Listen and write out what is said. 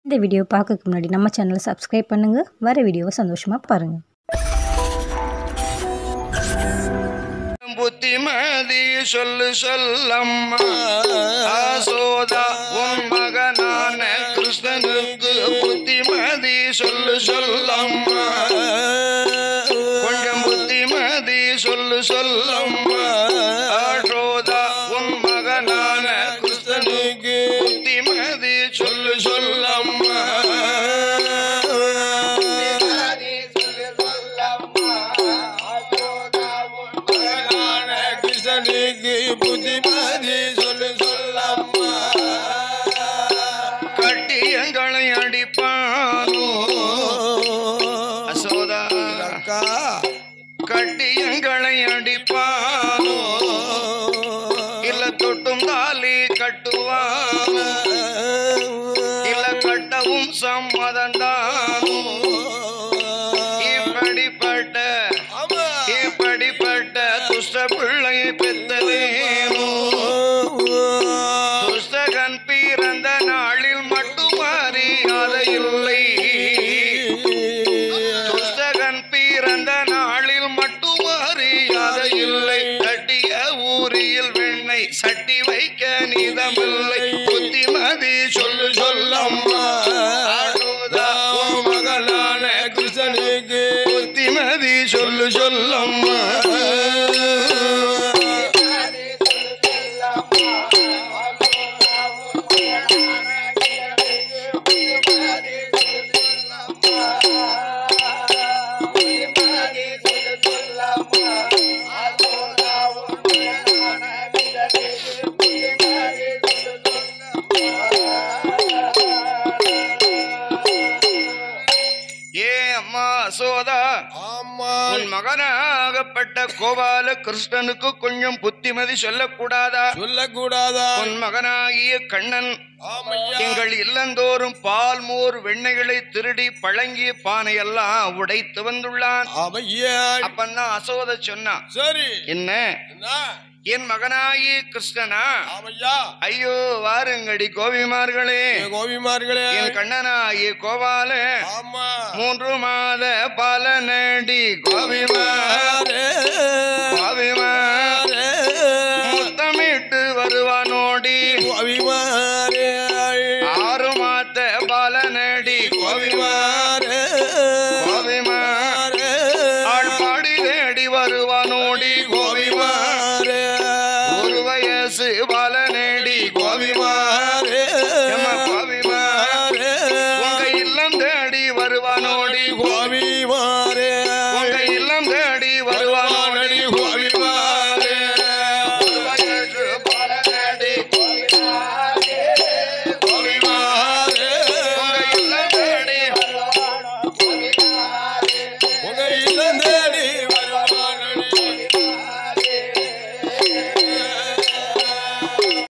இந்த வீடியோ பார்க்கறதுக்கு முன்னாடி நம்ம சேனலை சப்ஸ்கிரைப் பண்ணுங்கள் வர வீடியோவை சந்தோஷமாக பாருங்கள் புத்திமதி சொல்லு சொல்லம்மா ஆசோதா உன் மகனான கிருஷ்ணனுக்கு புத்திமதி சொல்லு சொல்லம்மா கொஞ்சம் புத்திமதி சொல்லு சொல்லம்மா ஆசோதா உன் மகனான கிருஷ்ணனுக்கு புத்திமதி சொல்லு சொல்லம்மா கிருஷ்ணனுக்கு புத்திமதி சொல்லு சொல்லம்மா கட்டியங்களை அடிப்பானோ அசோதா அக்கா கட்டியங்களை அடிப்பானோ இல்ல தொட்டும் தாலி கட்டுவானோ இல்ல கட்டவும் சம்மதந்தானோ இப்படிப்பட்ட ஆமா இப்படிப்பட்ட துஷ்ட பிள்ளையை பெத்ததேனோ துஷ்டகன் பிறந்த நாளில் மட்டும் அறியாத இல்லை புஸ்தகன் பிறந்த நாளில் மட்டும் அறியாத இல்லை கட்டிய ஊரியில் வெண்ணை சட்டி வைக்க நீதமில்லை புத்திமதி சொல்லு சொல்லம்மா ஆடுவதா உன் மகளான கிருஷ்ணனுக்கு புத்திமதி சொல்லு சொல்லம்மா ஏ அம்மா சோதா ஆமா உன் மகனாகப்பட்ட கோபால கிருஷ்ணனுக்கு கொஞ்சம் புத்திமதி சொல்லக்கூடாதா சொல்லக்கூடாதா உன் மகனாகிய கண்ணன் ஆமையா எங்கள் இல்லந்தோறும் பால் மோர் வெண்ணெய்களை திருடி பழங்கிய பானையெல்லாம் உடைத்து வந்துள்ளான் ஆமையா அப்பந்தான் அசோத சொன்னான் சரி என்ன என்ன என் மகனாகிய கிருஷ்ணனா ஆமையா ஐயோ வாருங்கடி கோபிமார்களே ஏ கோபிமார்களே என் கண்ணனாகிய கோபால ஆமா மூன்று மாத பலனடி கோபிமார் கோபிமார் முத்தமிட்டு வருவானோடி கோபிமாரே ஆறு மாத்த பலனடி கோபிமார் கோபிமார் ஆள் பாடி தேடி வருவானோடி கோபிமார் ஒரு வயசு பலனடி கோபிமார் எம்ம கோபிமார் உங்க இல்லம் தேடி வருவானோடி கோபி